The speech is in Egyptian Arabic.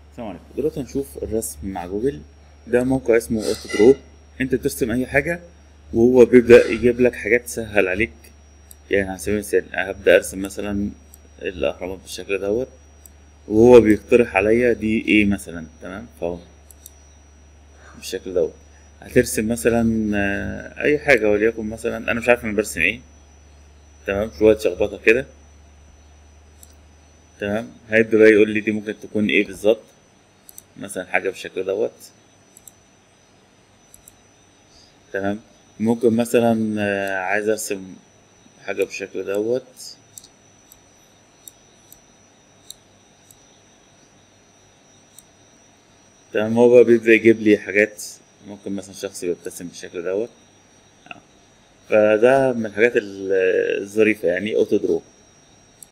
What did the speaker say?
السلام عليكم دلوقتي هنشوف الرسم مع جوجل ده موقع اسمه اوتو درو انت بترسم اي حاجه وهو بيبدا يجيب لك حاجات تسهل عليك يعني على سبيل المثال هبدا ارسم مثلا الاهرامات بالشكل دوت وهو بيقترح عليا دي ايه مثلا تمام فهو بالشكل دوت هترسم مثلا آه، اي حاجه وليكن مثلا انا مش عارف انا برسم ايه تمام شويه شخبطه كده تمام هيبدا بقى يقول لي دي ممكن تكون ايه بالظبط مثلا حاجه بالشكل دوت تمام ممكن مثلا آه، عايز ارسم حاجه بالشكل دوت تمام هو بقى بيبدأ يجيب لي حاجات ممكن مثلا شخص بيبتسم بالشكل دوت آه. فده من الحاجات ال- الظريفة يعني اوتو درو